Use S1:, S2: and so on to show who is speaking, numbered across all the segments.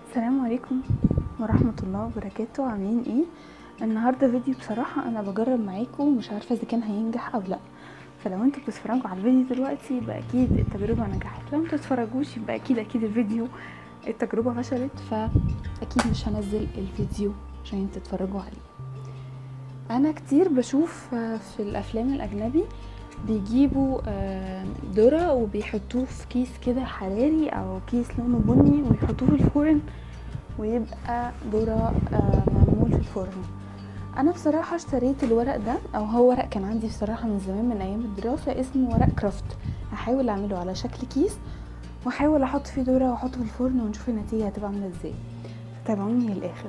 S1: السلام عليكم ورحمة الله وبركاته عاملين ايه النهاردة فيديو بصراحة انا بجرب معاكم ومش عارفة اذا كان هينجح او لا فلو انتوا بتتفرجوا على الفيديو دلوقتي يبقى اكيد التجربة نجحت لو انتوا تتفرجوش يبقى اكيد اكيد الفيديو التجربة فشلت فاكيد مش هنزل الفيديو عشان تتفرجوا عليه انا كتير بشوف في الافلام الاجنبي بيجيبوا ذرة وبيحطوه في كيس كده حراري او كيس لونه بني ويحطوه في الفرن ويبقى ذرة معمول في الفرن انا بصراحة اشتريت الورق ده او هو ورق كان عندي بصراحة من زمان من ايام الدراسة اسمه ورق كرافت هحاول اعمله على شكل كيس واحاول احط فيه ذرة واحطه في الفرن ونشوف النتيجة هتبقى عاملة ازاي فتابعوني للاخر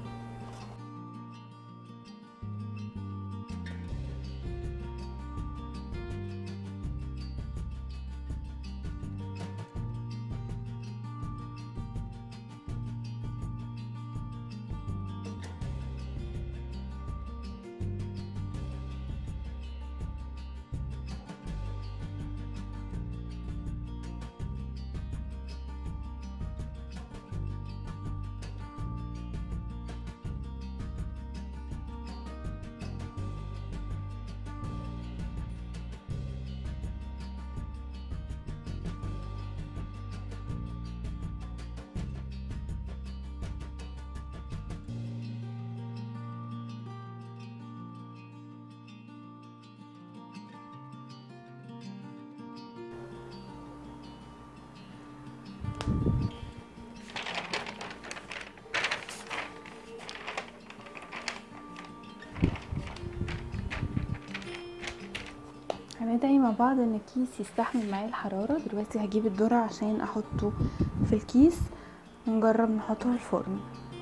S1: هندعي مع بعض ان الكيس يستحمل معايا الحرارة دلوقتي هجيب الذرة عشان احطه في الكيس ونجرب نحطه في الفرن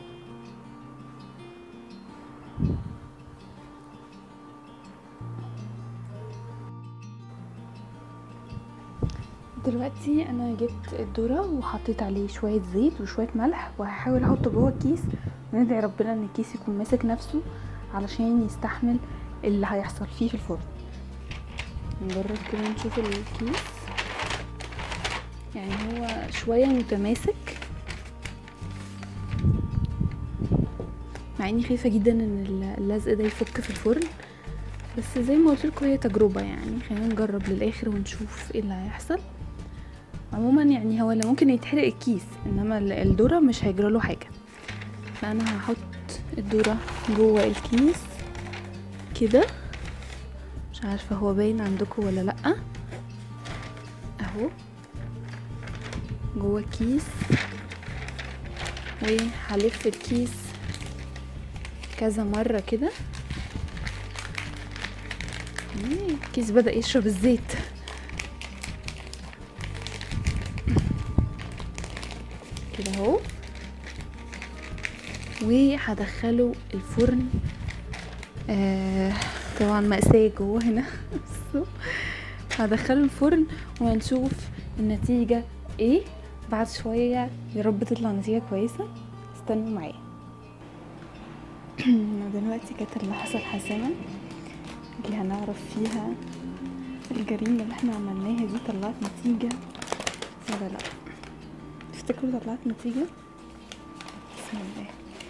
S1: دلوقتي انا جبت الذرة وحطيت عليه شوية زيت وشوية ملح وهحاول احطه جوه الكيس وندعي ربنا ان الكيس يكون ماسك نفسه علشان يستحمل اللي هيحصل فيه في الفرن نجرب كده نشوف الكيس يعني هو شوية متماسك مع اني خايفة جدا ان اللزق ده يفك في الفرن بس زي ما قلت لكم هي تجربة يعني خلينا نجرب للاخر ونشوف ايه اللي هيحصل عموما يعني هو اللي ممكن يتحرق الكيس انما الذرة مش هيجرى له حاجة فانا هحط الذرة جوه الكيس كده مش عارفة هو باين عندكم ولا لأ اهو جوه الكيس وهلف الكيس كذا مرة كده الكيس بدأ يشرب الزيت كده اهو وهدخله الفرن آه طبعا مأساة جوه هنا هدخله الفرن وهنشوف النتيجة ايه بعد شوية يا رب تطلع نتيجة كويسة استنوا معايا دلوقتي كانت اللحظة الحاسمة اللي هنعرف فيها الجريمة اللي احنا عملناها دي طلعت نتيجة ولا لا تفتكروا طلعت نتيجة بسم الله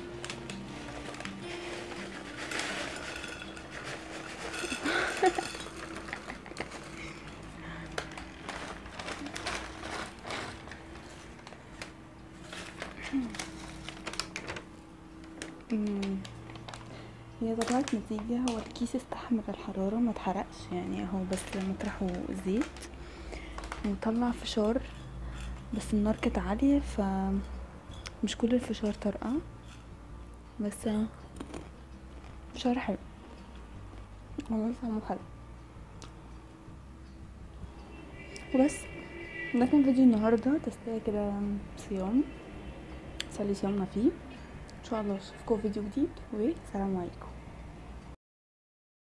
S1: هي طلعت نتيجة هو الكيس استحمل الحرارة ما اتحرقش يعني اهو بس مطرحه زيت وطلع فشار بس النار كانت عالية ف مش كل الفشار طرقع بس فشار حلو والله طعمه حلو وبس ده كان فيديو النهاردة تستاهل كده صيام نصلي صيامنا فيه ان شاء الله اشوفكم فيديو جديد والسلام عليكم